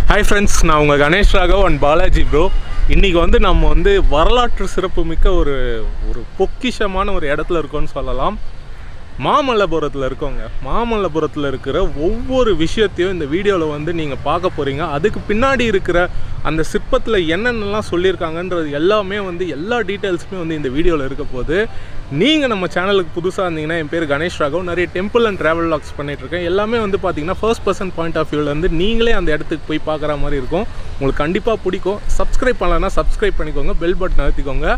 hi friends நான் உங்கள் Ganesh Raghav and Balaji bro இன்றைக்கி வந்து நம்ம வந்து வரலாற்று சிறப்புமிக்க ஒரு ஒரு பொக்கிஷமான ஒரு இடத்துல இருக்கோம்னு சொல்லலாம் மாமல்லபுரத்தில் இருக்கோங்க மாமல்லபுரத்தில் இருக்கிற ஒவ்வொரு விஷயத்தையும் இந்த வீடியோவில் வந்து நீங்கள் பார்க்க போகிறீங்க அதுக்கு பின்னாடி இருக்கிற அந்த சிற்பத்தில் என்னென்னலாம் சொல்லியிருக்காங்கன்றது எல்லாமே வந்து எல்லா டீட்டெயில்ஸுமே வந்து இந்த வீடியோவில் இருக்க போகுது நீங்கள் நம்ம சேனலுக்கு புதுசாக இருந்தீங்கன்னா என் பேர் கணேஷ் ராகவ் நிறைய டெம்பிள் அண்ட் ட்ராவல் லாக்ஸ் பண்ணிகிட்ருக்கேன் எல்லாமே வந்து பார்த்தீங்கன்னா ஃபர்ஸ்ட் பர்சன் பாயிண்ட் ஆஃப் வியூலேருந்து நீங்களே அந்த இடத்துக்கு போய் பார்க்குற மாதிரி இருக்கும் உங்களுக்கு கண்டிப்பாக பிடிக்கும் சப்ஸ்கிரைப் பண்ணலன்னா சப்ஸ்கிரைப் பண்ணிக்கோங்க பெல் பட்டன் அழுத்திக்கோங்க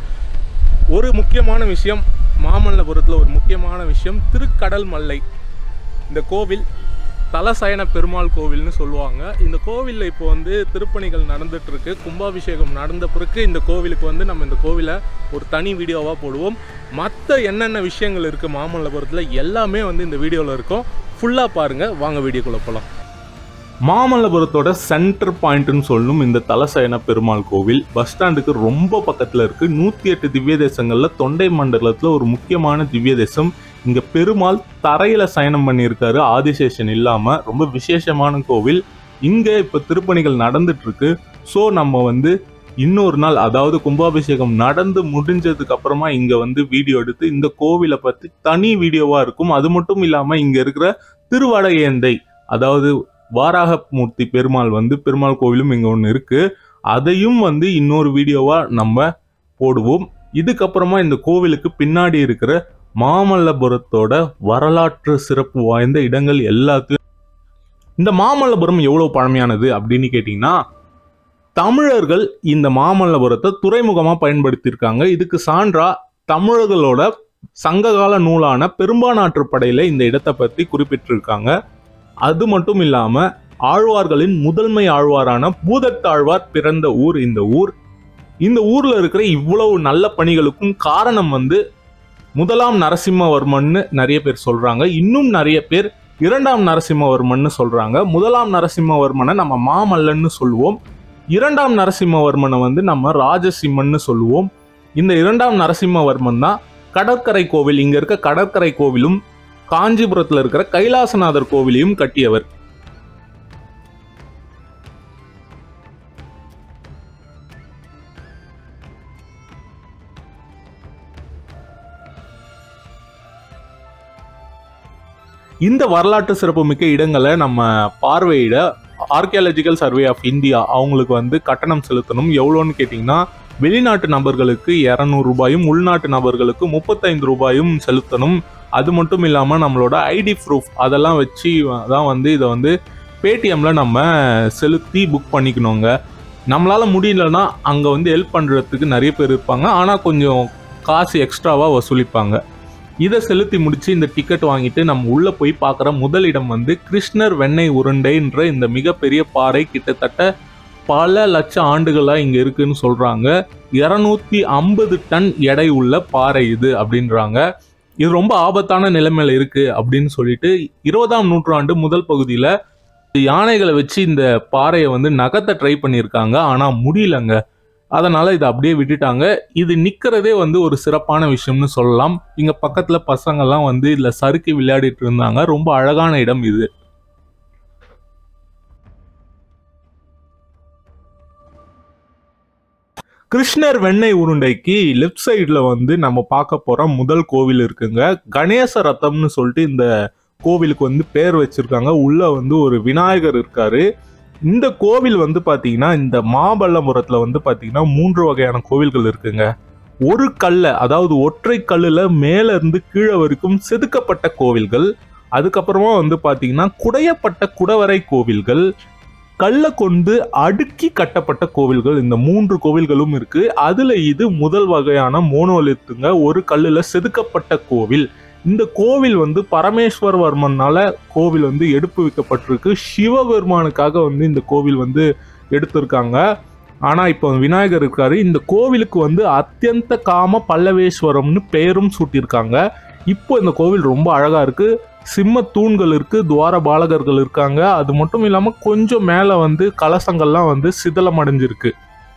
ஒரு முக்கியமான விஷயம் மாமல்லபுரத்தில் ஒரு முக்கியமான விஷயம் திருக்கடல் மல்லை இந்த கோவில் தலசயன பெருமாள் கோவில்னு சொல்லுவாங்க இந்த கோவிலில் இப்போ வந்து திருப்பணிகள் நடந்துட்டு இருக்கு கும்பாபிஷேகம் நடந்த பிறகு இந்த கோவிலுக்கு வந்து நம்ம இந்த கோவிலை ஒரு தனி வீடியோவாக போடுவோம் மற்ற என்னென்ன விஷயங்கள் இருக்குது மாமல்லபுரத்தில் எல்லாமே வந்து இந்த வீடியோவில் இருக்கும் ஃபுல்லாக பாருங்கள் வாங்க வீடியோக்குள்ளே போகலாம் மாமல்லபுரத்தோட சென்டர் பாயிண்ட்னு சொல்லும் இந்த தலசயன பெருமாள் கோவில் பஸ் ஸ்டாண்டுக்கு ரொம்ப பக்கத்தில் இருக்கு நூற்றி எட்டு திவ்ய தேசங்களில் தொண்டை மண்டலத்தில் ஒரு முக்கியமான திவ்ய தேசம் இங்கே பெருமாள் தரையில் சயனம் பண்ணியிருக்காரு ஆதிசேஷன் இல்லாமல் ரொம்ப விசேஷமான கோவில் இங்கே இப்போ திருப்பணிகள் நடந்துட்டு இருக்கு ஸோ நம்ம வந்து இன்னொரு நாள் அதாவது கும்பாபிஷேகம் நடந்து முடிஞ்சதுக்கு அப்புறமா இங்க வந்து வீடியோ எடுத்து இந்த கோவிலை பத்தி தனி வீடியோவா இருக்கும் அது மட்டும் இல்லாம இங்க இருக்கிற திருவடையேந்தை அதாவது வாராகமூர்த்தி பெருமாள் வந்து பெருமாள் கோவிலும் இங்க ஒன்று இருக்கு அதையும் வந்து இன்னொரு வீடியோவா நம்ம போடுவோம் இதுக்கப்புறமா இந்த கோவிலுக்கு பின்னாடி இருக்கிற மாமல்லபுரத்தோட வரலாற்று சிறப்பு வாய்ந்த இடங்கள் எல்லாத்தையும் இந்த மாமல்லபுரம் எவ்வளவு பழமையானது அப்படின்னு கேட்டிங்கன்னா தமிழர்கள் இந்த மாமல்லபுரத்தை துறைமுகமா பயன்படுத்தியிருக்காங்க இதுக்கு சான்றா தமிழர்களோட சங்ககால நூலான பெரும்பானாற்று படையில இந்த இடத்தை பத்தி குறிப்பிட்டிருக்காங்க அது மட்டும் இல்லாம ஆழ்வார்களின் முதன்மை ஆழ்வாரான பூதத்தாழ்வார் பிறந்த ஊர் இந்த ஊர் இந்த ஊர்ல இருக்கிற இவ்வளவு நல்ல பணிகளுக்கும் காரணம் வந்து முதலாம் நரசிம்மவர்மன்னு நிறைய பேர் சொல்றாங்க இன்னும் நிறைய பேர் இரண்டாம் நரசிம்மவர்மன்னு சொல்றாங்க முதலாம் நரசிம்மவர்மனை நம்ம மாமல்லன்னு சொல்லுவோம் இரண்டாம் நரசிம்மவர்மனை வந்து நம்ம ராஜசிம்மன்னு சொல்லுவோம் இந்த இரண்டாம் நரசிம்மவர்மன் தான் கடற்கரை கோவில் இங்க இருக்க கடற்கரை கோவிலும் காஞ்சிபுரத்துல இருக்கிற கைலாசநாதர் கோவிலையும் கட்டியவர் இந்த வரலாற்று சிறப்புமிக்க இடங்களை நம்ம பார்வையிட ஆர்கியாலஜிக்கல் சர்வே ஆஃப் இந்தியா அவங்களுக்கு வந்து கட்டணம் செலுத்தணும் எவ்வளோன்னு கேட்டிங்கன்னா வெளிநாட்டு நபர்களுக்கு இரநூறு ரூபாயும் உள்நாட்டு நபர்களுக்கு முப்பத்தைந்து ரூபாயும் செலுத்தணும் அது மட்டும் இல்லாமல் நம்மளோட ஐடி ப்ரூஃப் அதெல்லாம் வச்சு தான் வந்து இதை வந்து பேடிஎம்ல நம்ம செலுத்தி புக் பண்ணிக்கணுங்க நம்மளால் முடியலன்னா அங்கே வந்து ஹெல்ப் பண்ணுறதுக்கு நிறைய பேர் இருப்பாங்க ஆனால் கொஞ்சம் காசு எக்ஸ்ட்ராவாக வசூலிப்பாங்க இதை செலுத்தி முடிச்சு இந்த டிக்கெட் வாங்கிட்டு நம்ம உள்ள போய் பார்க்குற முதலிடம் வந்து கிருஷ்ணர் வெண்ணெய் உருண்டைன்ற இந்த மிகப்பெரிய பாறை கிட்டத்தட்ட பல லட்சம் ஆண்டுகளாக இங்கே இருக்குன்னு சொல்கிறாங்க இரநூத்தி ஐம்பது டன் எடை உள்ள பாறை இது அப்படின்றாங்க இது ரொம்ப ஆபத்தான நிலைமையில இருக்கு அப்படின்னு சொல்லிட்டு இருபதாம் நூற்றாண்டு முதல் பகுதியில் யானைகளை வச்சு இந்த பாறையை வந்து நகர்த்த ட்ரை பண்ணியிருக்காங்க ஆனால் முடியலங்க அதனால இதை அப்படியே விட்டுட்டாங்க இது நிக்கிறதே வந்து ஒரு சிறப்பான விஷயம்னு சொல்லலாம் இங்க பக்கத்துல பசங்கள்லாம் வந்து இதுல சறுக்கி விளையாடிட்டு இருந்தாங்க ரொம்ப அழகான இடம் இது கிருஷ்ணர் வெண்ணெய் உருண்டைக்கு லெஃப்ட் சைடில் வந்து நம்ம பார்க்க போற முதல் கோவில் இருக்குங்க கணேச ரத்தம்னு சொல்லிட்டு இந்த கோவிலுக்கு வந்து பேர் வச்சிருக்காங்க உள்ள வந்து ஒரு விநாயகர் இருக்காரு இந்த கோவில் வந்து பாத்தீங்கன்னா இந்த மாமல்லபுரத்துல வந்து பாத்தீங்கன்னா மூன்று வகையான கோவில்கள் இருக்குங்க ஒரு கல்ல அதாவது ஒற்றை கல்லுல மேல இருந்து கீழே வரைக்கும் செதுக்கப்பட்ட கோவில்கள் அதுக்கப்புறமா வந்து பாத்தீங்கன்னா குடையப்பட்ட குடவரை கோவில்கள் கல்லை கொண்டு அடுக்கி கட்டப்பட்ட கோவில்கள் இந்த மூன்று கோவில்களும் இருக்கு அதுல இது முதல் வகையான மோனோலித்துங்க ஒரு கல்லுல செதுக்கப்பட்ட கோவில் இந்த கோவில் வந்து பரமேஸ்வரவர்மனால கோவில் வந்து எடுப்பு வைக்கப்பட்டிருக்கு சிவபெருமானுக்காக வந்து இந்த கோவில் வந்து எடுத்திருக்காங்க ஆனா இப்போ விநாயகர் இருக்காரு இந்த கோவிலுக்கு வந்து அத்தியந்த காம பல்லவேஸ்வரம்னு பெயரும் சூட்டியிருக்காங்க இப்போ இந்த கோவில் ரொம்ப அழகா இருக்கு சிம்ம தூண்கள் இருக்கு துவார பாலகர்கள் இருக்காங்க அது மட்டும் இல்லாம கொஞ்சம் மேல வந்து கலசங்கள்லாம் வந்து சிதலம் அடைஞ்சிருக்கு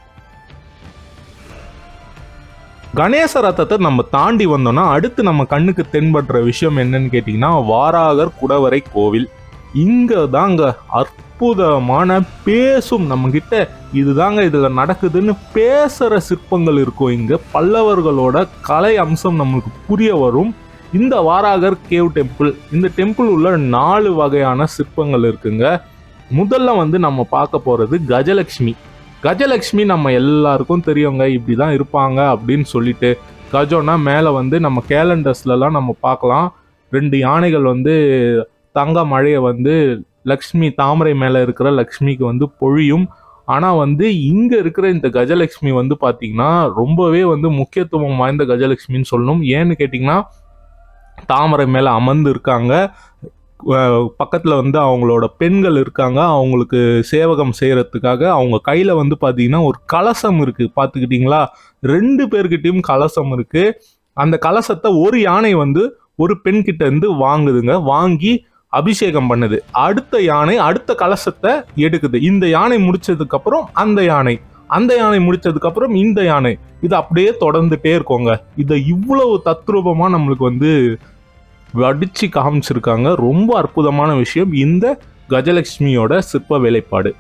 கணேச ரத்தத்தை நம்ம தாண்டி வந்தோம்னா அடுத்து நம்ம கண்ணுக்கு தென்படுற விஷயம் என்னன்னு கேட்டிங்கன்னா வாராகர் குடவரை கோவில் இங்க தாங்க அற்புத அற்புதமான பேசும் நம்ம கிட்ட இதுதாங்க இதுல நடக்குதுன்னு பேசுற சிற்பங்கள் இருக்கும் இங்க பல்லவர்களோட கலை அம்சம் நம்மளுக்கு புரிய வரும் இந்த வாராகர் கேவ் டெம்பிள் இந்த டெம்பிள் உள்ள நாலு வகையான சிற்பங்கள் இருக்குங்க முதல்ல வந்து நம்ம பார்க்க போறது கஜலட்சுமி கஜலட்சுமி நம்ம எல்லாருக்கும் தெரியுங்க இப்படி தான் இருப்பாங்க அப்படின்னு சொல்லிட்டு கஜோனா மேலே வந்து நம்ம கேலண்டர்ஸ்லலாம் நம்ம பார்க்கலாம் ரெண்டு யானைகள் வந்து தங்க மழையை வந்து லக்ஷ்மி தாமரை மேலே இருக்கிற லக்ஷ்மிக்கு வந்து பொழியும் ஆனால் வந்து இங்கே இருக்கிற இந்த கஜலட்சுமி வந்து பார்த்திங்கன்னா ரொம்பவே வந்து முக்கியத்துவம் வாய்ந்த கஜலட்சுமின்னு சொல்லணும் ஏன்னு கேட்டிங்கன்னா தாமரை மேலே அமர்ந்து இருக்காங்க பக்கத்தில் வந்து அவங்களோட பெண்கள் இருக்காங்க அவங்களுக்கு சேவகம் செய்கிறதுக்காக அவங்க கையில் வந்து பார்த்தீங்கன்னா ஒரு கலசம் இருக்குது பார்த்துக்கிட்டிங்களா ரெண்டு பேர்கிட்டயும் கலசம் இருக்குது அந்த கலசத்தை ஒரு யானை வந்து ஒரு பெண் கிட்ட இருந்து வாங்குதுங்க வாங்கி அபிஷேகம் பண்ணுது அடுத்த யானை அடுத்த கலசத்தை எடுக்குது இந்த யானை முடிச்சதுக்கு அப்புறம் அந்த யானை அந்த யானை முடிச்சதுக்கு அப்புறம் இந்த யானை இது அப்படியே தொடர்ந்துட்டே இருக்கோங்க இதை இவ்வளவு தத்ரூபமா நம்மளுக்கு வந்து வடிச்சு காமிச்சிருக்காங்க ரொம்ப அற்புதமான விஷயம் இந்த கஜலட்சுமியோட சிற்ப வேலைப்பாடு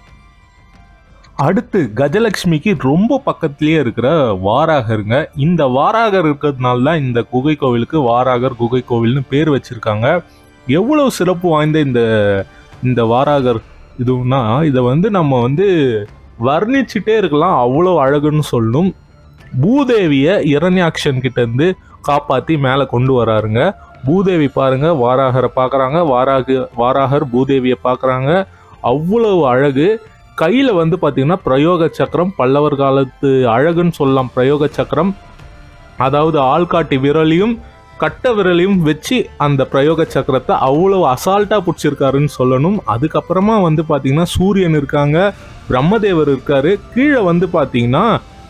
அடுத்து கஜலட்சுமிக்கு ரொம்ப பக்கத்திலேயே இருக்கிற வாராகருங்க இந்த வாராகர் இருக்கிறதுனால தான் இந்த குகை கோவிலுக்கு வாராகர் குகை கோவில்னு பேர் வச்சிருக்காங்க எவ்வளவு சிறப்பு வாய்ந்த இந்த இந்த வாராகர் இதுனா இதை வந்து நம்ம வந்து வர்ணிச்சுட்டே இருக்கலாம் அவ்வளோ அழகுன்னு சொல்லணும் பூதேவியை இரண்யாக்ஷன் கிட்ட இருந்து காப்பாற்றி மேலே கொண்டு வராருங்க பூதேவி பாருங்க வாராகரை பார்க்குறாங்க வாராக வாராகர் பூதேவியை பார்க்குறாங்க அவ்வளவு அழகு கையில் வந்து பார்த்தீங்கன்னா பிரயோக சக்கரம் பல்லவர் காலத்து அழகுன்னு சொல்லலாம் பிரயோக சக்கரம் அதாவது ஆள்காட்டி விரலையும் கட்ட விரலையும் வச்சு அந்த பிரயோக சக்கரத்தை அவ்வளவு அசால்ட்டாக பிடிச்சிருக்காருன்னு சொல்லணும் அதுக்கப்புறமா வந்து பார்த்தீங்கன்னா சூரியன் இருக்காங்க பிரம்மதேவர் இருக்காரு கீழே வந்து பார்த்தீங்கன்னா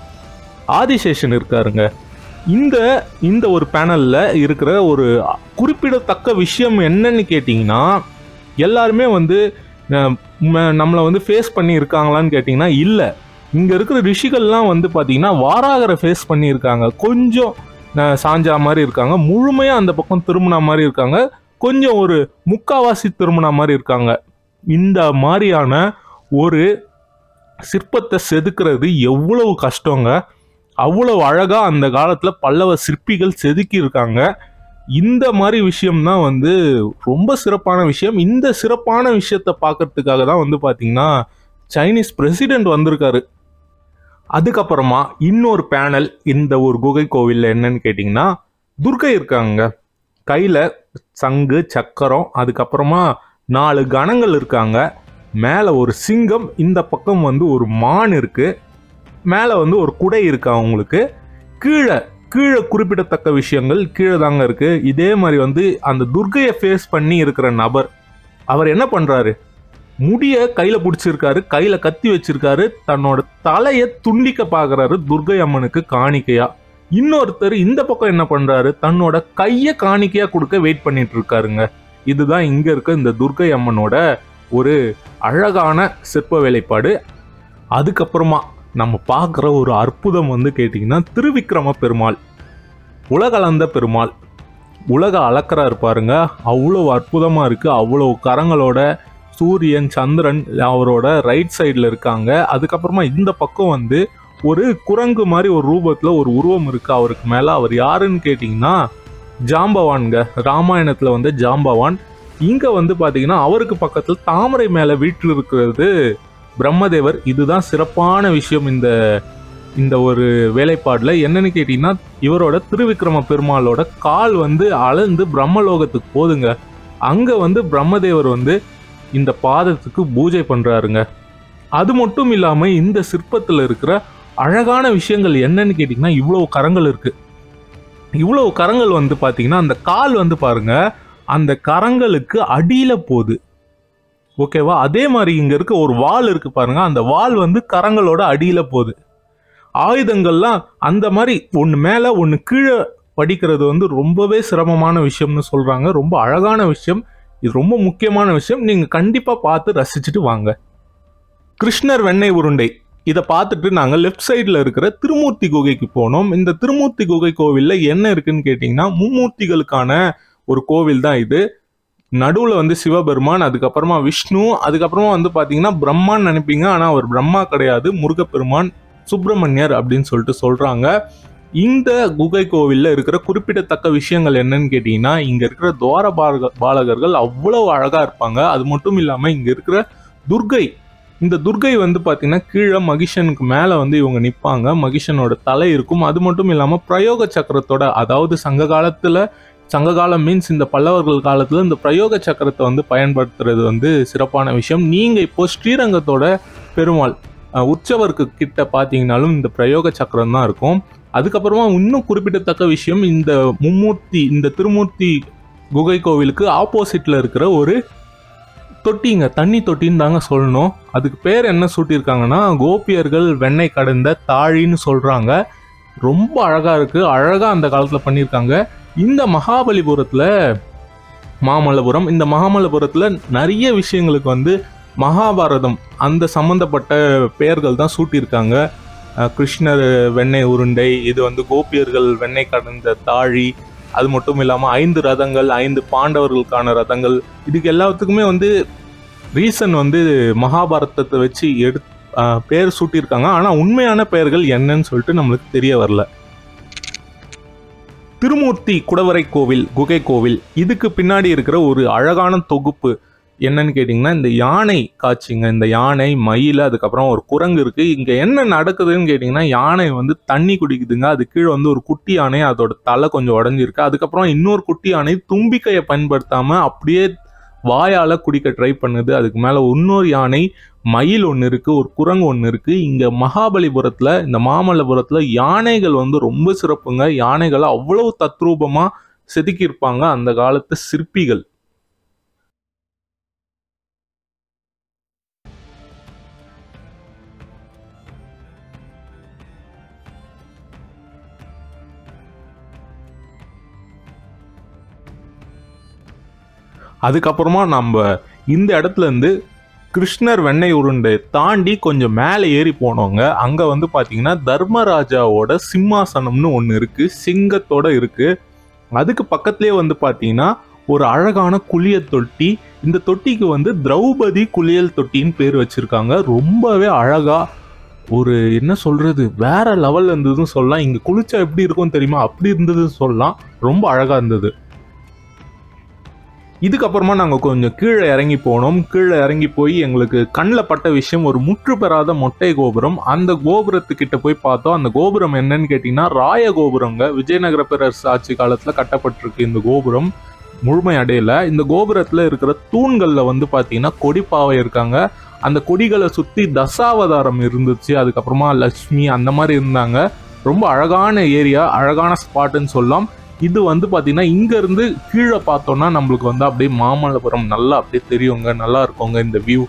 ஆதிசேஷன் இருக்காருங்க இந்த இந்த ஒரு பேனல்ல இருக்கிற ஒரு குறிப்பிடத்தக்க விஷயம் என்னன்னு கேட்டிங்கன்னா எல்லாருமே வந்து அஹ், ம- நம்மளை வந்து ஃபேஸ் பண்ணி இருக்காங்களான்னு கேட்டிங்கன்னா இல்லை இங்கே இருக்கிற ரிஷிகள்லாம் வந்து பார்த்தீங்கன்னா வாராகரை ஃபேஸ் பண்ணியிருக்காங்க கொஞ்சம் அஹ், சாஞ்சா மாதிரி இருக்காங்க முழுமையாக அந்த பக்கம் திரும்பின மாதிரி இருக்காங்க கொஞ்சம் ஒரு முக்காவாசி திரும்பின மாதிரி இருக்காங்க இந்த மாதிரியான ஒரு சிற்பத்தை செதுக்கிறது எவ்வளவு கஷ்டங்க அவ்வளவு அழகா அந்த காலத்துல பல்லவ சிற்பிகள் செதுக்கி இருக்காங்க இந்த மாதிரி விஷயம்தான் வந்து ரொம்ப சிறப்பான விஷயம் இந்த சிறப்பான விஷயத்தை பார்க்கறதுக்காக தான் வந்து பாத்தீங்கன்னா சைனீஸ் பிரசிடென்ட் வந்திருக்காரு அதுக்கப்புறமா இன்னொரு பேனல் இந்த ஒரு குகை கோவில்ல என்னன்னு கேட்டிங்கன்னா துர்கை இருக்காங்க கையில சங்கு சக்கரம் அதுக்கப்புறமா நாலு கணங்கள் இருக்காங்க மேலே ஒரு சிங்கம் இந்த பக்கம் வந்து ஒரு மான் இருக்கு மேலே வந்து ஒரு குடை இருக்கு அவங்களுக்கு கீழே கீழே குறிப்பிடத்தக்க விஷயங்கள் கீழே தாங்க இருக்கு இதே மாதிரி வந்து அந்த துர்கையை ஃபேஸ் பண்ணி இருக்கிற நபர் அவர் என்ன பண்றாரு முடிய கையில பிடிச்சிருக்காரு கையில கத்தி வச்சிருக்காரு தன்னோட தலையை துண்டிக்க பார்க்கறாரு துர்கை அம்மனுக்கு காணிக்கையா இன்னொருத்தர் இந்த பக்கம் என்ன பண்றாரு தன்னோட கையை காணிக்கையா கொடுக்க வெயிட் பண்ணிட்டு இருக்காருங்க இதுதான் இங்க இருக்க இந்த துர்கை அம்மனோட ஒரு அழகான சிற்ப வேலைப்பாடு அதுக்கப்புறமா நம்ம பார்க்குற ஒரு அற்புதம் வந்து கேட்டிங்கன்னா திருவிக்கிரம பெருமாள் உலகளந்த பெருமாள் உலக அளக்கறாரு பாருங்க அவ்வளோ அற்புதமாக இருக்குது அவ்வளோ கரங்களோட சூரியன் சந்திரன் அவரோட ரைட் சைடில் இருக்காங்க அதுக்கப்புறமா இந்த பக்கம் வந்து ஒரு குரங்கு மாதிரி ஒரு ரூபத்தில் ஒரு உருவம் இருக்குது அவருக்கு மேலே அவர் யாருன்னு கேட்டிங்கன்னா ஜாம்பவான்ங்க ராமாயணத்தில் வந்து ஜாம்பவான் இங்கே வந்து பார்த்தீங்கன்னா அவருக்கு பக்கத்தில் தாமரை மேலே வீட்டில் இருக்கிறது பிரம்மதேவர் இதுதான் சிறப்பான விஷயம் இந்த இந்த ஒரு வேலைப்பாடில் என்னன்னு கேட்டிங்கன்னா இவரோட திருவிக்ரம பெருமாளோட கால் வந்து அளந்து பிரம்மலோகத்துக்கு போதுங்க அங்கே வந்து பிரம்மதேவர் வந்து இந்த பாதத்துக்கு பூஜை பண்ணுறாருங்க அது மட்டும் இல்லாமல் இந்த சிற்பத்தில் இருக்கிற அழகான விஷயங்கள் என்னன்னு கேட்டிங்கன்னா இவ்வளோ கரங்கள் இருக்கு இவ்வளோ கரங்கள் வந்து பார்த்தீங்கன்னா அந்த கால் வந்து பாருங்க அந்த கரங்களுக்கு அடியில் போகுது ஓகேவா அதே மாதிரி இங்க இருக்க ஒரு வால் இருக்கு பாருங்க அந்த வால் வந்து கரங்களோட அடியில போகுது ஆயுதங்கள்லாம் அந்த மாதிரி ஒன்று மேலே ஒன்று கீழே படிக்கிறது வந்து ரொம்பவே சிரமமான விஷயம்னு சொல்றாங்க ரொம்ப அழகான விஷயம் இது ரொம்ப முக்கியமான விஷயம் நீங்க கண்டிப்பா பார்த்து ரசிச்சுட்டு வாங்க கிருஷ்ணர் வெண்ணெய் உருண்டை இதை பார்த்துட்டு நாங்கள் லெஃப்ட் சைடில் இருக்கிற திருமூர்த்தி குகைக்கு போனோம் இந்த திருமூர்த்தி குகை கோவிலில் என்ன இருக்குன்னு கேட்டிங்கன்னா மும்மூர்த்திகளுக்கான ஒரு கோவில் தான் இது நடுவில் வந்து சிவபெருமான் அதுக்கப்புறமா விஷ்ணு அதுக்கப்புறமா வந்து பார்த்தீங்கன்னா பிரம்மான்னு நினைப்பீங்க ஆனால் அவர் பிரம்மா கிடையாது முருகப்பெருமான் சுப்பிரமணியர் அப்படின்னு சொல்லிட்டு சொல்கிறாங்க இந்த குகை கோவிலில் இருக்கிற குறிப்பிடத்தக்க விஷயங்கள் என்னன்னு கேட்டிங்கன்னா இங்கே இருக்கிற துவார பாலக பாலகர்கள் அவ்வளவு அழகாக இருப்பாங்க அது மட்டும் இல்லாமல் இங்கே இருக்கிற துர்கை இந்த துர்கை வந்து பார்த்தீங்கன்னா கீழே மகிஷனுக்கு மேலே வந்து இவங்க நிற்பாங்க மகிஷனோட தலை இருக்கும் அது மட்டும் இல்லாமல் பிரயோக சக்கரத்தோட அதாவது சங்க காலத்தில் சங்ககாலம் மீன்ஸ் இந்த பல்லவர்கள் காலத்தில் இந்த பிரயோக சக்கரத்தை வந்து பயன்படுத்துறது வந்து சிறப்பான விஷயம் நீங்கள் இப்போ ஸ்ரீரங்கத்தோட பெருமாள் அஹ், உற்சவருக்கு கிட்ட பார்த்தீங்கன்னாலும் இந்த பிரயோக சக்கரம் தான் இருக்கும் அதுக்கப்புறமா இன்னும் குறிப்பிடத்தக்க விஷயம் இந்த மும்மூர்த்தி இந்த திருமூர்த்தி குகை கோவிலுக்கு ஆப்போசிட்ல இருக்கிற ஒரு தொட்டிங்க தண்ணி தொட்டின்னு தாங்க சொல்லணும் அதுக்கு பேர் என்ன சூட்டியிருக்காங்கன்னா கோபியர்கள் வெண்ணெய் கடந்த தாழின்னு சொல்றாங்க ரொம்ப அழகா இருக்கு அழகா அந்த காலத்துல பண்ணியிருக்காங்க இந்த மகாபலிபுரத்துல மாமல்லபுரம் இந்த மகாமல்லபுரத்துல நிறைய விஷயங்களுக்கு வந்து மகாபாரதம் அந்த சம்பந்தப்பட்ட பெயர்கள் தான் சூட்டியிருக்காங்க அஹ் கிருஷ்ணர் வெண்ணெய் உருண்டை இது வந்து கோபியர்கள் வெண்ணெய் கடந்த தாழி அது மட்டும் இல்லாமல் ஐந்து ரதங்கள் ஐந்து பாண்டவர்களுக்கான ரதங்கள் இதுக்கு எல்லாத்துக்குமே வந்து ரீசன் வந்து மகாபாரதத்தை வச்சு எடு அஹ் பேர் சூட்டியிருக்காங்க ஆனால் உண்மையான பெயர்கள் என்னன்னு சொல்லிட்டு நம்மளுக்கு தெரிய வரல திருமூர்த்தி குடவரை கோவில் குகை கோவில் இதுக்கு பின்னாடி இருக்கிற ஒரு அழகான தொகுப்பு என்னன்னு கேட்டிங்கன்னா இந்த யானை காட்சிங்க இந்த யானை மயில் அதுக்கப்புறம் ஒரு குரங்கு இருக்கு இங்க என்ன நடக்குதுன்னு கேட்டிங்கன்னா யானை வந்து தண்ணி குடிக்குதுங்க அது கீழே வந்து ஒரு குட்டி யானை அதோட தலை கொஞ்சம் உடஞ்சிருக்கு அதுக்கப்புறம் இன்னொரு குட்டி யானை தும்பிக்கையை பயன்படுத்தாம அப்படியே வாயால குடிக்க ட்ரை பண்ணுது அதுக்கு மேல இன்னொரு யானை மயில் ஒன்று இருக்கு ஒரு குரங்கு ஒன்று இருக்கு இங்க மகாபலிபுரத்துல இந்த மாமல்லபுரத்துல யானைகள் வந்து ரொம்ப சிறப்புங்க யானைகளை அவ்வளவு தத்ரூபமா செதுக்கியிருப்பாங்க அந்த காலத்து சிற்பிகள் அதுக்கப்புறமா நம்ம இந்த இடத்துல இருந்து கிருஷ்ணர் வெண்ணெய் உருண்டை தாண்டி கொஞ்சம் மேலே ஏறி போனவங்க அங்க வந்து பாத்தீங்கன்னா தர்மராஜாவோட சிம்மாசனம்னு ஒன்று இருக்கு சிங்கத்தோட இருக்கு அதுக்கு பக்கத்துலேயே வந்து பாத்தீங்கன்னா ஒரு அழகான குளிய தொட்டி இந்த தொட்டிக்கு வந்து திரௌபதி குளியல் தொட்டின்னு பேர் வச்சிருக்காங்க ரொம்பவே அழகா ஒரு என்ன சொல்றது வேற லெவல்ல இருந்ததுன்னு சொல்லலாம் இங்க குளிச்சா எப்படி இருக்கும் தெரியுமா அப்படி இருந்ததுன்னு சொல்லலாம் ரொம்ப அழகா இருந்தது இதுக்கப்புறமா நாங்கள் கொஞ்சம் கீழே இறங்கி போனோம் கீழே இறங்கி போய் எங்களுக்கு கண்ணில் பட்ட விஷயம் ஒரு முற்று பெறாத மொட்டை கோபுரம் அந்த கோபுரத்துக்கிட்ட போய் பார்த்தோம் அந்த கோபுரம் என்னன்னு கேட்டிங்கன்னா ராய கோபுரங்க விஜயநகர பேரரசு ஆட்சி காலத்தில் கட்டப்பட்டிருக்கு இந்த கோபுரம் முழுமை அடையல இந்த கோபுரத்தில் இருக்கிற தூண்களில் வந்து பார்த்தீங்கன்னா கொடிப்பாவை இருக்காங்க அந்த கொடிகளை சுற்றி தசாவதாரம் இருந்துச்சு அதுக்கப்புறமா லக்ஷ்மி அந்த மாதிரி இருந்தாங்க ரொம்ப அழகான ஏரியா அழகான ஸ்பாட்டுன்னு சொல்லலாம் இது வந்து பார்த்தீங்கன்னா இங்கேருந்து கீழே பார்த்தோம்னா நம்மளுக்கு வந்து அப்படியே மாமல்லபுரம் நல்லா அப்படியே தெரியுங்க நல்லா இருக்குங்க இந்த வியூ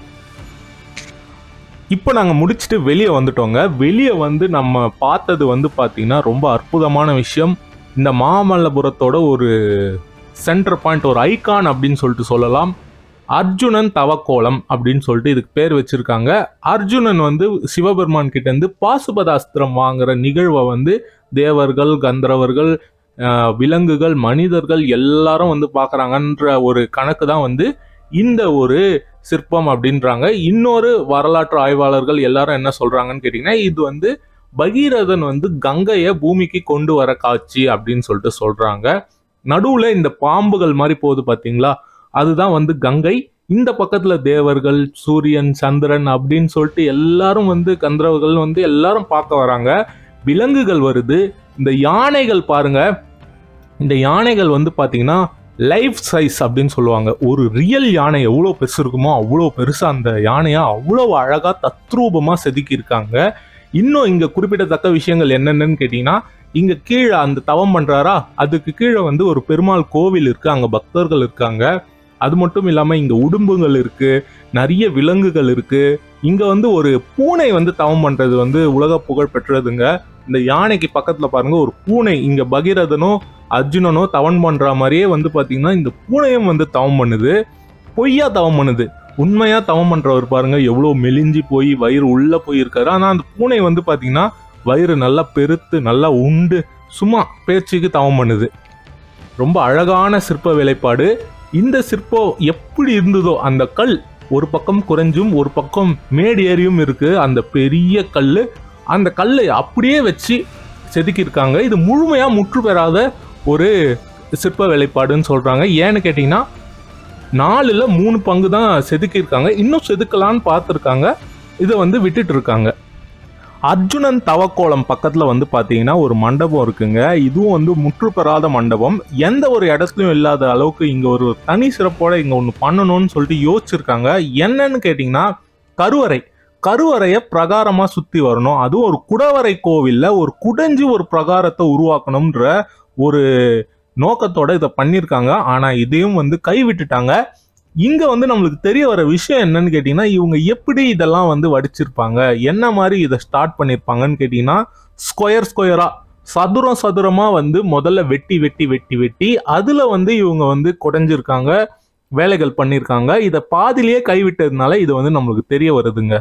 இப்போ நாங்கள் முடிச்சுட்டு வெளியே வந்துட்டோங்க வெளியே வந்து நம்ம பார்த்தது வந்து பார்த்தீங்கன்னா ரொம்ப அற்புதமான விஷயம் இந்த மாமல்லபுரத்தோட ஒரு சென்டர் பாயிண்ட் ஒரு ஐகான் அப்படின்னு சொல்லிட்டு சொல்லலாம் அர்ஜுனன் தவக்கோலம் அப்படின்னு சொல்லிட்டு இதுக்கு பேர் வச்சிருக்காங்க அர்ஜுனன் வந்து சிவபெருமான் கிட்ட இருந்து பாசுபதாஸ்திரம் வாங்குற நிகழ்வை வந்து தேவர்கள் கந்தர்வர்கள் ஆஹ் விலங்குகள் மனிதர்கள் எல்லாரும் வந்து பார்க்குறாங்கன்ற ஒரு கணக்கு தான் வந்து இந்த ஒரு சிற்பம் அப்படின்றாங்க இன்னொரு வரலாற்று ஆய்வாளர்கள் எல்லாரும் என்ன சொல்றாங்கன்னு கேட்டிங்கன்னா இது வந்து பகீரதன் வந்து கங்கையை பூமிக்கு கொண்டு வர காட்சி அப்படின்னு சொல்லிட்டு சொல்றாங்க நடுவுல இந்த பாம்புகள் மாதிரி போகுது பாத்தீங்களா அதுதான் வந்து கங்கை இந்த பக்கத்துல தேவர்கள் சூரியன் சந்திரன் அப்படின்னு சொல்லிட்டு எல்லாரும் வந்து கந்தரவர்கள் வந்து எல்லாரும் பார்க்க வராங்க விலங்குகள் வருது இந்த யானைகள் பாருங்க இந்த யானைகள் வந்து பாத்தீங்கன்னா லைஃப் சைஸ் அப்படின்னு சொல்லுவாங்க ஒரு ரியல் யானை எவ்வளோ பெருசு இருக்குமோ அவ்வளோ பெருசா அந்த யானையை அவ்வளோ அழகா தத்ரூபமா செதுக்கியிருக்காங்க இன்னும் இங்க குறிப்பிடத்தக்க விஷயங்கள் என்னென்னு கேட்டீங்கன்னா இங்க கீழே அந்த தவம் பண்றாரா அதுக்கு கீழே வந்து ஒரு பெருமாள் கோவில் இருக்கு அங்க பக்தர்கள் இருக்காங்க அது மட்டும் இல்லாம இங்க உடும்புகள் இருக்கு நிறைய விலங்குகள் இருக்கு இங்க வந்து ஒரு பூனை வந்து தவம் பண்றது வந்து உலக புகழ் பெற்றதுங்க இந்த யானைக்கு பக்கத்துல பாருங்க ஒரு பூனை இங்க பகீரதனோ அர்ஜுனனோ தவம் பண்ற மாதிரியே வந்து பாத்தீங்கன்னா இந்த பூனையும் வந்து தவம் பண்ணுது பொய்யா தவம் பண்ணுது உண்மையா தவம் பண்றவர் பாருங்க எவ்வளவு மெலிஞ்சி போய் வயிறு உள்ள போயிருக்காரு ஆனா அந்த பூனை வந்து பாத்தீங்கன்னா வயிறு நல்லா பெருத்து நல்லா உண்டு சும்மா பேச்சுக்கு தவம் பண்ணுது ரொம்ப அழகான சிற்ப வேலைப்பாடு இந்த சிற்பம் எப்படி இருந்ததோ அந்த கல் ஒரு பக்கம் குறைஞ்சும் ஒரு பக்கம் மேடு ஏறியும் இருக்கு அந்த பெரிய கல் அந்த கல்லை அப்படியே வச்சு செதுக்கியிருக்காங்க இது முழுமையா முற்று பெறாத ஒரு சிற்ப வேலைப்பாடுன்னு சொல்றாங்க ஏன்னு கேட்டிங்கன்னா நாலுல மூணு பங்கு தான் செதுக்கியிருக்காங்க இன்னும் செதுக்கலான்னு பார்த்துருக்காங்க இதை வந்து விட்டுட்டு இருக்காங்க அர்ஜுனன் தவக்கோலம் பக்கத்துல வந்து பாத்தீங்கன்னா ஒரு மண்டபம் இருக்குங்க இதுவும் வந்து முற்று பெறாத மண்டபம் எந்த ஒரு இடத்துலயும் இல்லாத அளவுக்கு இங்க ஒரு தனி சிறப்போட இங்க ஒன்று பண்ணணும்னு சொல்லிட்டு யோசிச்சிருக்காங்க என்னன்னு கேட்டிங்கன்னா கருவறை கருவறையை பிரகாரமா சுத்தி வரணும் அதுவும் ஒரு குடவரை கோவில்ல ஒரு குடைஞ்சு ஒரு பிரகாரத்தை உருவாக்கணும்ன்ற ஒரு நோக்கத்தோட இதை பண்ணியிருக்காங்க ஆனா இதையும் வந்து கைவிட்டுட்டாங்க இங்க வந்து நம்மளுக்கு தெரிய வர விஷயம் என்னன்னு கேட்டீங்கன்னா இவங்க எப்படி இதெல்லாம் வந்து வடிச்சிருப்பாங்க என்ன மாதிரி இதை ஸ்டார்ட் பண்ணியிருப்பாங்கன்னு கேட்டீங்கன்னா ஸ்கொயர் ஸ்கொயரா சதுரம் சதுரமா வந்து முதல்ல வெட்டி வெட்டி வெட்டி வெட்டி அதுல வந்து இவங்க வந்து குடைஞ்சிருக்காங்க வேலைகள் பண்ணியிருக்காங்க இதை பாதியிலேயே கைவிட்டதுனால இது வந்து நம்மளுக்கு தெரிய வருதுங்க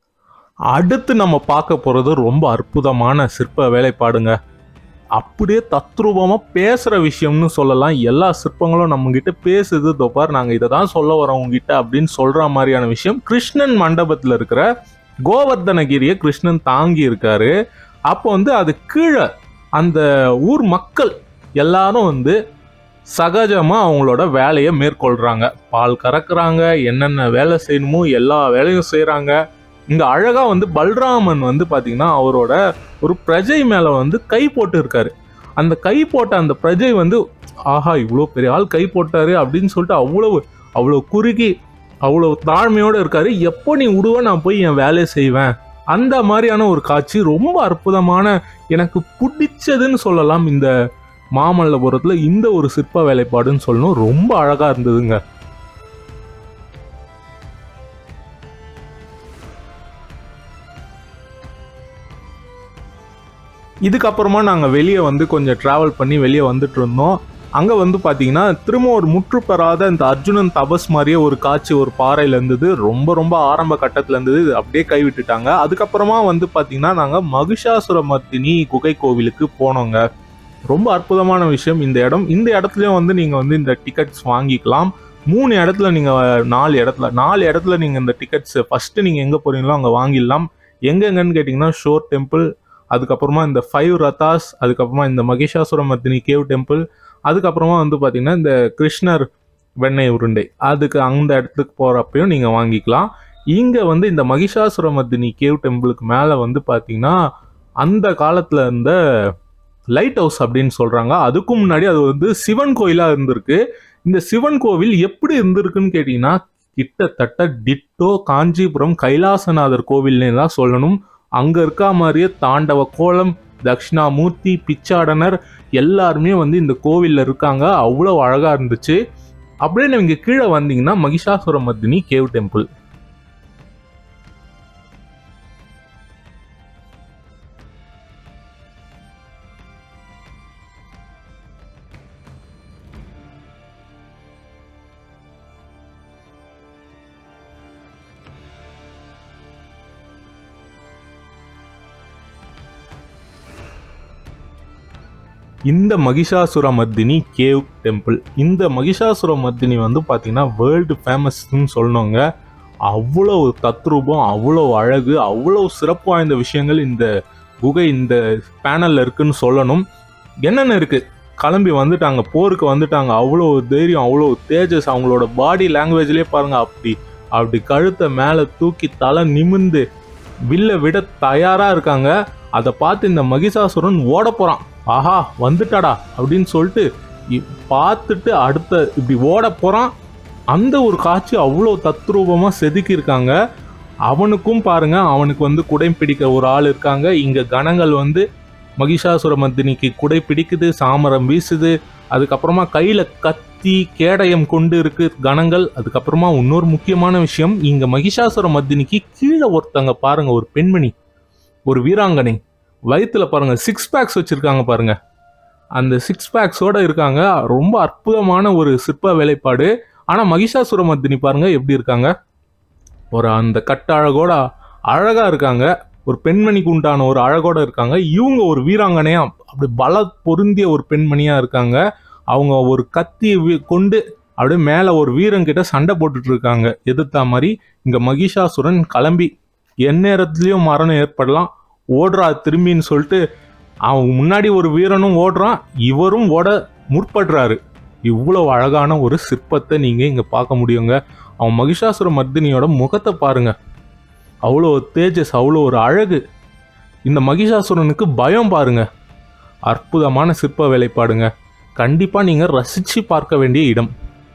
அடுத்து நம்ம பார்க்க போறது ரொம்ப அற்புதமான சிற்ப வேலைப்பாடுங்க அப்படியே தத்ரூபமா பேசுற விஷயம்னு சொல்லலாம் எல்லா சிற்பங்களும் நம்ம கிட்ட பேசுது தொப்பார் நாங்க இதை தான் சொல்ல வரோம் உங்ககிட்ட அப்படின்னு சொல்ற மாதிரியான விஷயம் கிருஷ்ணன் மண்டபத்துல இருக்கிற கோவர்தனகிரியை கிருஷ்ணன் தாங்கி இருக்காரு அப்போ வந்து அது கீழே அந்த ஊர் மக்கள் எல்லாரும் வந்து சகஜமா அவங்களோட வேலையை மேற்கொள்றாங்க பால் கறக்குறாங்க என்னென்ன வேலை செய்யணுமோ எல்லா வேலையும் செய்றாங்க இங்க அழகா வந்து பல்ராமன் வந்து பாத்தீங்கன்னா அவரோட ஒரு பிரஜை மேல வந்து கை போட்டு இருக்காரு அந்த கை போட்ட அந்த பிரஜை வந்து ஆஹா இவ்வளோ பெரிய ஆள் கை போட்டாரு அப்படின்னு சொல்லிட்டு அவ்வளவு அவ்வளோ குறுகி அவ்வளோ தாழ்மையோட இருக்காரு எப்போ நீ விடுவ நான் போய் என் வேலையை செய்வேன் அந்த மாதிரியான ஒரு காட்சி ரொம்ப அற்புதமான எனக்கு பிடிச்சதுன்னு சொல்லலாம் இந்த மாமல்லபுரத்துல இந்த ஒரு சிற்ப வேலைப்பாடுன்னு சொல்லணும் ரொம்ப அழகா இருந்ததுங்க இதுக்கப்புறமா நாங்கள் வெளியே வந்து கொஞ்சம் ட்ராவல் பண்ணி வெளியே வந்துட்டு இருந்தோம் அங்கே வந்து பார்த்தீங்கன்னா திரும்ப ஒரு முற்று பெறாத இந்த அர்ஜுனன் தபஸ் மாதிரியே ஒரு காட்சி ஒரு பாறையில் இருந்தது ரொம்ப ரொம்ப ஆரம்ப கட்டத்தில் இருந்தது இது அப்படியே கைவிட்டுட்டாங்க அதுக்கப்புறமா வந்து பார்த்தீங்கன்னா நாங்கள் மகிஷாசுரமர்த்தினி குகை கோவிலுக்கு போனோங்க ரொம்ப அற்புதமான விஷயம் இந்த இடம் இந்த இடத்துலயும் வந்து நீங்கள் வந்து இந்த டிக்கெட்ஸ் வாங்கிக்கலாம் மூணு இடத்துல நீங்கள் நாலு இடத்துல நாலு இடத்துல நீங்கள் இந்த டிக்கெட்ஸ் ஃபஸ்ட்டு நீங்கள் எங்கே போறீங்களோ அங்கே வாங்கிடலாம் எங்கெங்கன்னு கேட்டிங்கன்னா ஷோர் டெம்பிள் அதுக்கப்புறமா இந்த ஃபைவ் ரத்தாஸ் அதுக்கப்புறமா இந்த மகிஷாசுரமர்த்தினி கேவ் டெம்பிள் அதுக்கப்புறமா வந்து பார்த்தீங்கன்னா இந்த கிருஷ்ணர் வெண்ணெய் உருண்டை அதுக்கு அந்த இடத்துக்கு போகிறப்பையும் நீங்கள் வாங்கிக்கலாம் இங்கே வந்து இந்த மகிஷாசுரமர்த்தினி கேவ் டெம்பிளுக்கு மேலே வந்து பார்த்தீங்கன்னா அந்த காலத்தில் இருந்த லைட் ஹவுஸ் அப்படின்னு சொல்கிறாங்க அதுக்கும் முன்னாடி அது வந்து சிவன் கோயிலாக இருந்திருக்கு இந்த சிவன் கோவில் எப்படி இருந்திருக்குன்னு கேட்டிங்கன்னா கிட்டத்தட்ட டிட்டோ காஞ்சிபுரம் கைலாசநாதர் கோவில்னே தான் சொல்லணும் அங்க இருக்கா மாதிரியே தாண்டவ கோலம் தக்ஷணாமூர்த்தி பிச்சாடனர் எல்லாருமே வந்து இந்த கோவில்ல இருக்காங்க அவ்வளோ அழகா இருந்துச்சு அப்படியே நீங்க கீழே வந்தீங்கன்னா மகிஷாசுரமர்தினி கேவ் டெம்பிள் இந்த மகிஷாசுரமர்தினி கேவ் டெம்பிள் இந்த மகிஷாசுரமர்தினி வந்து பார்த்தீங்கன்னா வேர்ல்டு ஃபேமஸ்ன்னு சொல்லணுங்க அவ்வளோ தத்ரூபம் அவ்வளோ அழகு அவ்வளோ சிறப்பு வாய்ந்த விஷயங்கள் இந்த குகை இந்த பேனலில் இருக்குன்னு சொல்லணும் என்னென்ன இருக்குது கிளம்பி வந்துட்டாங்க போருக்கு வந்துட்டாங்க அவ்வளோ தைரியம் அவ்வளோ தேஜஸ் அவங்களோட பாடி லாங்குவேஜ்லேயே பாருங்க அப்படி அப்படி கழுத்தை மேலே தூக்கி தலை நிமிந்து வில்ல விட தயாராக இருக்காங்க அதை பார்த்து இந்த மகிஷாசுரன் ஓட போகிறான் ஆஹா வந்துட்டாடா அப்படின்னு சொல்லிட்டு இ- பார்த்துட்டு அடுத்த இப்படி ஓட போகிறான் அந்த ஒரு காட்சி அவ்வளோ தத்ரூபமாக செதுக்கியிருக்காங்க அவனுக்கும் பாருங்க அவனுக்கு வந்து குடை பிடிக்க ஒரு ஆள் இருக்காங்க இங்கே கணங்கள் வந்து மகிஷாசுரமர்தினிக்கு குடை பிடிக்குது சாமரம் வீசுது அதுக்கப்புறமா கையில் கத்தி கேடயம் கொண்டு இருக்கு கணங்கள் அதுக்கப்புறமா இன்னொரு முக்கியமான விஷயம் இங்கே மகிஷாசுரமர்தினிக்கு கீழே ஒருத்தங்க பாருங்க ஒரு பெண்மணி ஒரு வீராங்கனை வயித்துல பாருங்க சிக்ஸ் பேக்ஸ் வச்சிருக்காங்க பாருங்க அந்த சிக்ஸ் பேக்ஸோட இருக்காங்க ரொம்ப அற்புதமான ஒரு சிற்ப வேலைப்பாடு ஆனா மகிஷாசுரமர்தினி பாருங்க எப்படி இருக்காங்க ஒரு அந்த கட்டழகோட அழகா இருக்காங்க ஒரு பெண்மணிக்கு உண்டான ஒரு அழகோட இருக்காங்க இவங்க ஒரு வீராங்கனையா அப்படி பல பொருந்திய ஒரு பெண்மணியா இருக்காங்க அவங்க ஒரு கத்தி வி- கொண்டு அப்படியே மேலே ஒரு வீரங்கிட்ட சண்டை போட்டுட்டு இருக்காங்க எதிர்த்தா மாதிரி இங்கே மகிஷாசுரன் கிளம்பி எந்நேரத்துலேயும் மரணம் ஏற்படலாம் ஓடுறா திரும்பின்னு சொல்லிட்டு அவன் முன்னாடி ஒரு வீரனும் ஓடுறான் இவரும் ஓட முற்படுறாரு இவ்வளோ அழகான ஒரு சிற்பத்தை நீங்கள் இங்கே பார்க்க முடியுங்க அவன் மகிஷாசுர மர்தினியோட முகத்தை பாருங்க அவ்வளோ தேஜஸ் அவ்வளோ ஒரு அழகு இந்த மகிஷாசுரனுக்கு பயம் பாருங்க அற்புதமான சிற்ப வேலைப்பாடுங்க கண்டிப்பாக நீங்கள் ரசித்து பார்க்க வேண்டிய இடம்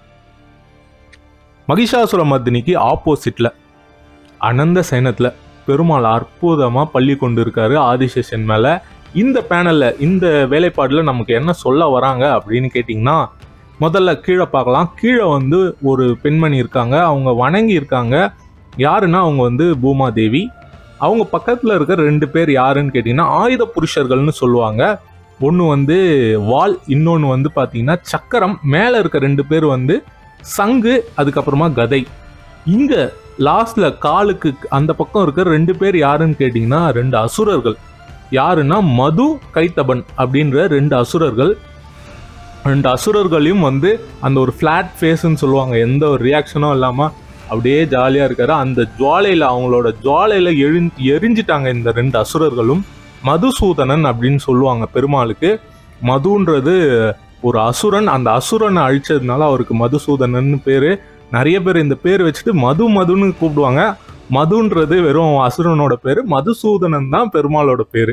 மகிஷாசுர மர்தினிக்கு ஆப்போசிட்டில் அனந்த சைனத்தில் பெருமாள் அற்புதமாக பள்ளி கொண்டு இருக்காரு ஆதிசேஷன் மேலே இந்த பேனலில் இந்த வேலைப்பாடில் நமக்கு என்ன சொல்ல வராங்க அப்படின்னு கேட்டிங்கன்னா முதல்ல கீழே பார்க்கலாம் கீழே வந்து ஒரு பெண்மணி இருக்காங்க அவங்க வணங்கி இருக்காங்க யாருன்னா அவங்க வந்து பூமாதேவி அவங்க பக்கத்தில் இருக்க ரெண்டு பேர் யாருன்னு கேட்டிங்கன்னா ஆயுத புருஷர்கள்னு சொல்லுவாங்க ஒன்று வந்து வால் இன்னொன்று வந்து பார்த்தீங்கன்னா சக்கரம் மேலே இருக்க ரெண்டு பேர் வந்து சங்கு அதுக்கப்புறமா கதை இங்கே லாஸ்ட்ல காலுக்கு அந்த பக்கம் இருக்க ரெண்டு பேர் யாருன்னு கேட்டிங்கன்னா ரெண்டு அசுரர்கள் யாருன்னா மது கைத்தபன் அப்படின்ற ரெண்டு அசுரர்கள் ரெண்டு அசுரர்களையும் வந்து அந்த ஒரு ஃப்ளாட் ஃபேஸ்ன்னு சொல்லுவாங்க எந்த ஒரு ரியாக்ஷனும் இல்லாமல் அப்படியே ஜாலியாக இருக்காரு அந்த ஜுவாலையில் அவங்களோட ஜுவாலையில் எழு எரிஞ்சிட்டாங்க இந்த ரெண்டு அசுரர்களும் மதுசூதனன் அப்படின்னு சொல்லுவாங்க பெருமாளுக்கு மதுன்றது ஒரு அசுரன் அந்த அசுரனை அழிச்சதுனால அவருக்கு மதுசூதனன் பேர் நிறைய பேர் இந்த பேர் வச்சுட்டு மது மதுன்னு கூப்பிடுவாங்க மதுன்றது வெறும் அசுரனோட பேர் மதுசூதனன் தான் பெருமாளோட பேர்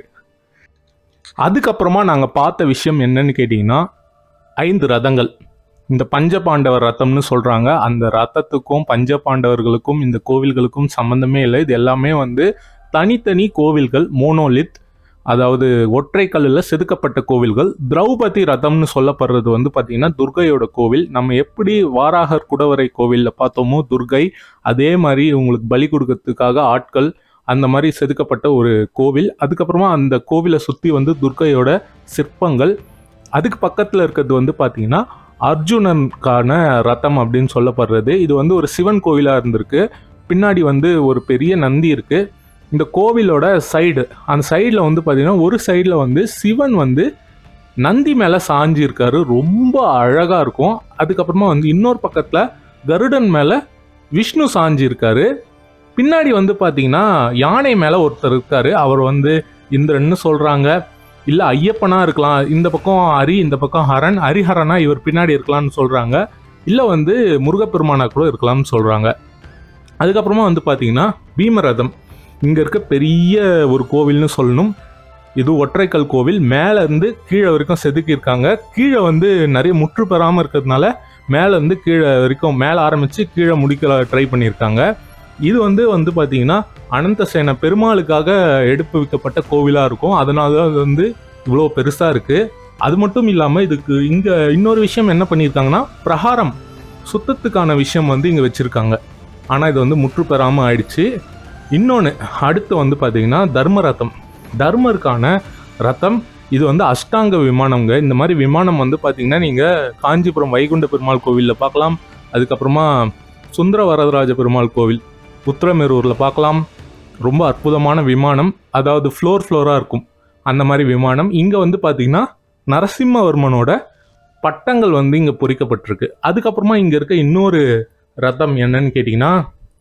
அதுக்கப்புறமா நாங்கள் பார்த்த விஷயம் என்னன்னு கேட்டிங்கன்னா ஐந்து ரதங்கள் இந்த பஞ்சபாண்டவர் ரதம்னு சொல்கிறாங்க அந்த ரதத்துக்கும் பஞ்சபாண்டவர்களுக்கும் இந்த கோவில்களுக்கும் சம்மந்தமே இல்லை இது எல்லாமே வந்து தனித்தனி கோவில்கள் மோனோலித் அதாவது ஒற்றை கல்லில் செதுக்கப்பட்ட கோவில்கள் திரௌபதி ரதம்னு சொல்லப்படுறது வந்து பார்த்திங்கன்னா துர்கையோட கோவில் நம்ம எப்படி வாராகர் குடவரை கோவிலில் பார்த்தோமோ துர்கை அதே மாதிரி உங்களுக்கு பலி கொடுக்கறதுக்காக ஆட்கள் அந்த மாதிரி செதுக்கப்பட்ட ஒரு கோவில் அதுக்கப்புறமா அந்த கோவிலை சுற்றி வந்து துர்கையோட சிற்பங்கள் அதுக்கு பக்கத்தில் இருக்கிறது வந்து பார்த்தீங்கன்னா அர்ஜுனனுக்கான ரதம் அப்படின்னு சொல்லப்படுறது இது வந்து ஒரு சிவன் கோவிலாக இருந்திருக்கு பின்னாடி வந்து ஒரு பெரிய நந்தி இருக்குது இந்த கோவிலோட சைடு அந்த சைடில் வந்து பார்த்தீங்கன்னா ஒரு சைடில் வந்து சிவன் வந்து நந்தி மேலே சாஞ்சி இருக்காரு ரொம்ப அழகாக இருக்கும் அதுக்கப்புறமா வந்து இன்னொரு பக்கத்தில் கருடன் மேலே விஷ்ணு சாஞ்சி இருக்காரு பின்னாடி வந்து பார்த்தீங்கன்னா யானை மேலே ஒருத்தர் இருக்காரு அவர் வந்து இந்திரன்னு சொல்கிறாங்க இல்லை ஐயப்பனா இருக்கலாம் இந்த பக்கம் ஹரி இந்த பக்கம் ஹரன் ஹரிஹரனா இவர் பின்னாடி இருக்கலாம்னு சொல்கிறாங்க இல்லை வந்து முருகப்பெருமானா கூட இருக்கலாம்னு சொல்கிறாங்க அதுக்கப்புறமா வந்து பார்த்தீங்கன்னா பீமரதம் இங்கே இருக்க பெரிய ஒரு கோவில்னு சொல்லணும் இது ஒற்றைக்கல் கோவில் மேலே இருந்து கீழே வரைக்கும் செதுக்கியிருக்காங்க கீழே வந்து நிறைய முற்று பெறாமல் இருக்கிறதுனால மேலே இருந்து கீழே வரைக்கும் மேலே ஆரம்பித்து கீழே முடிக்க ட்ரை பண்ணியிருக்காங்க இது வந்து வந்து பார்த்தீங்கன்னா அனந்தசேன பெருமாளுக்காக எடுப்பு வைக்கப்பட்ட கோவிலாக இருக்கும் அதனால தான் அது வந்து இவ்வளோ பெருசாக இருக்குது அது மட்டும் இல்லாமல் இதுக்கு இங்கே இன்னொரு விஷயம் என்ன பண்ணியிருக்காங்கன்னா பிரகாரம் சுத்தத்துக்கான விஷயம் வந்து இங்கே வச்சுருக்காங்க ஆனால் இது வந்து முற்று பெறாமல் ஆயிடுச்சு இன்னொன்று அடுத்து வந்து பார்த்தீங்கன்னா தர்ம ரதம் தர்மருக்கான ரதம் இது வந்து அஷ்டாங்க விமானங்க இந்த மாதிரி விமானம் வந்து பார்த்தீங்கன்னா நீங்கள் காஞ்சிபுரம் வைகுண்ட பெருமாள் கோவிலில் பார்க்கலாம் அதுக்கப்புறமா சுந்தர வரதராஜ பெருமாள் கோவில் உத்திரமேரூரில் பார்க்கலாம் ரொம்ப அற்புதமான விமானம் அதாவது ஃப்ளோர் ஃப்ளோராக இருக்கும் அந்த மாதிரி விமானம் இங்கே வந்து பார்த்தீங்கன்னா நரசிம்மவர்மனோட பட்டங்கள் வந்து இங்கே பொறிக்கப்பட்டிருக்கு அதுக்கப்புறமா இங்கே இருக்க இன்னொரு ரதம் என்னன்னு கேட்டிங்கன்னா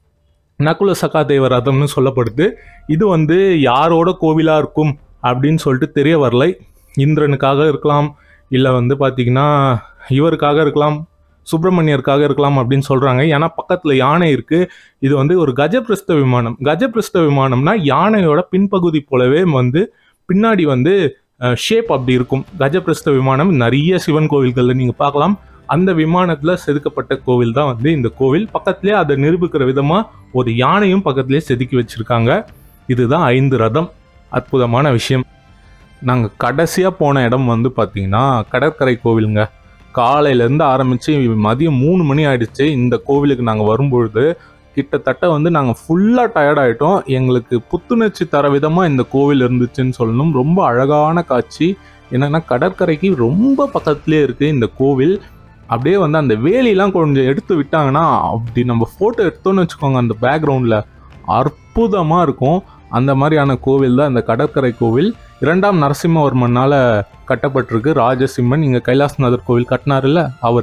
நகுல சகாதேவ ரதம்னு சொல்லப்படுது இது வந்து யாரோட கோவிலாக இருக்கும் அப்படின்னு சொல்லிட்டு தெரிய வரலை இந்திரனுக்காக இருக்கலாம் இல்லை வந்து பார்த்திங்கன்னா இவருக்காக இருக்கலாம் சுப்பிரமணியருக்காக இருக்கலாம் அப்படின்னு சொல்கிறாங்க ஏன்னா பக்கத்தில் யானை இருக்குது இது வந்து ஒரு கஜபிரஸ்த விமானம் கஜபிரஸ்த விமானம்னா யானையோட பின்பகுதி போலவே வந்து பின்னாடி வந்து ஷேப் அப்படி இருக்கும் கஜபிரஸ்த விமானம் நிறைய சிவன் கோவில்களில் நீங்கள் பார்க்கலாம் அந்த விமானத்தில் செதுக்கப்பட்ட கோவில் தான் வந்து இந்த கோவில் பக்கத்துலேயே அதை நிரூபிக்கிற விதமாக ஒரு யானையும் பக்கத்துலேயே செதுக்கி வச்சுருக்காங்க இதுதான் ஐந்து ரதம் அற்புதமான விஷயம் நாங்கள் கடைசியாக போன இடம் வந்து பார்த்திங்கன்னா கடற்கரை கோவிலுங்க காலையிலேருந்து ஆரம்பித்து மதியம் மூணு மணி ஆயிடுச்சு இந்த கோவிலுக்கு நாங்கள் வரும்பொழுது கிட்டத்தட்ட வந்து நாங்கள் ஃபுல்லாக டயர்ட் ஆகிட்டோம் எங்களுக்கு புத்துணர்ச்சி தர விதமாக இந்த கோவில் இருந்துச்சுன்னு சொல்லணும் ரொம்ப அழகான காட்சி என்னென்னா கடற்கரைக்கு ரொம்ப பக்கத்துலேயே இருக்குது இந்த கோவில் அப்படியே வந்து அந்த வேலிலாம் கொஞ்சம் எடுத்து விட்டாங்கன்னா அப்படி நம்ம ஃபோட்டோ எடுத்தோன்னு வச்சுக்கோங்க அந்த பேக்ரவுண்டில் அற்புதமாக இருக்கும் அந்த மாதிரியான கோவில் தான் இந்த கடற்கரை கோவில் இரண்டாம் நரசிம்மவர்மனால் கட்டப்பட்டிருக்கு ராஜசிம்மன் இங்கே கைலாசநாதர் கோவில் கட்டினார்ல அவர்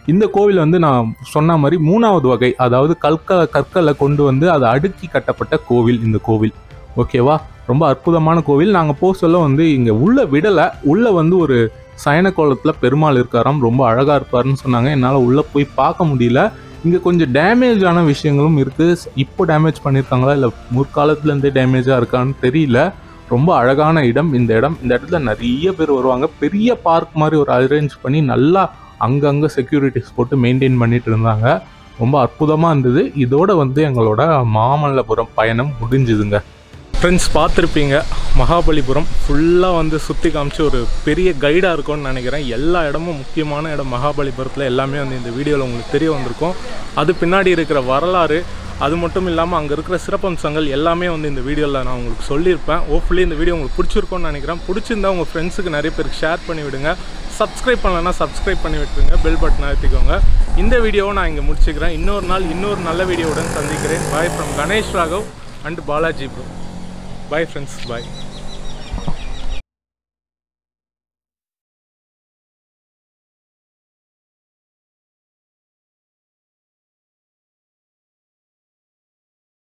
இந்த கோவில் வந்து நான் சொன்ன மாதிரி மூணாவது வகை அதாவது கற்களை கற்களை கொண்டு வந்து அதை அடுக்கி கட்டப்பட்ட கோவில் இந்த கோவில் ஓகேவா ரொம்ப அற்புதமான கோவில் நாங்கள் போக சொல்ல வந்து இங்கே உள்ள விடலை உள்ளே வந்து ஒரு சயன கோலத்தில் பெருமாள் இருக்காராம் ரொம்ப அழகாக இருப்பாருன்னு சொன்னாங்க என்னால் உள்ளே போய் பார்க்க முடியல இங்கே கொஞ்சம் டேமேஜ் ஆன விஷயங்களும் இருக்குது இப்போ டேமேஜ் பண்ணியிருக்காங்களா இல்லை முற்காலத்துலேருந்தே டேமேஜாக இருக்கான்னு தெரியல ரொம்ப அழகான இடம் இந்த இடம் இந்த இடத்துல நிறைய பேர் வருவாங்க பெரிய பார்க் மாதிரி ஒரு அரேஞ்ச் பண்ணி நல்லா அங்கங்கே செக்யூரிட்டிஸ் போட்டு மெயின்டைன் பண்ணிட்டு இருந்தாங்க ரொம்ப அற்புதமாக இருந்தது இதோட வந்து எங்களோட மாமல்லபுரம் பயணம் முடிஞ்சுதுங்க ஃப்ரெண்ட்ஸ் பார்த்துருப்பீங்க மகாபலிபுரம் ஃபுல்லாக வந்து சுற்றி காமிச்சு ஒரு பெரிய கைடாக இருக்கும்னு நினைக்கிறேன் எல்லா இடமும் முக்கியமான இடம் மகாபலிபுரத்தில் எல்லாமே வந்து இந்த வீடியோவில் உங்களுக்கு தெரிய வந்திருக்கும் அது பின்னாடி இருக்கிற வரலாறு அது மட்டும் இல்லாமல் அங்கே இருக்கிற சிறப்பம்சங்கள் எல்லாமே வந்து இந்த வீடியோவில் நான் உங்களுக்கு சொல்லியிருப்பேன் ஹோப்ஃபுல்லி இந்த வீடியோ உங்களுக்கு பிடிச்சிருக்கும்னு நினைக்கிறேன் பிடிச்சிருந்தா உங்கள் ஃப்ரெண்ட்ஸுக்கு நிறைய பேருக்கு ஷேர் பண்ணி விடுங்க சப்ஸ்கிரைப் பண்ணலன்னா சப்ஸ்கிரைப் பண்ணி விட்டுருங்க பெல் பட்டன் அழுத்திக்கோங்க இந்த வீடியோவை நான் இங்கே முடிச்சுக்கிறேன் இன்னொரு நாள் இன்னொரு நல்ல வீடியோவுடன் சந்திக்கிறேன் bye from Ganesh Raghav and Balaji bro bye friends bye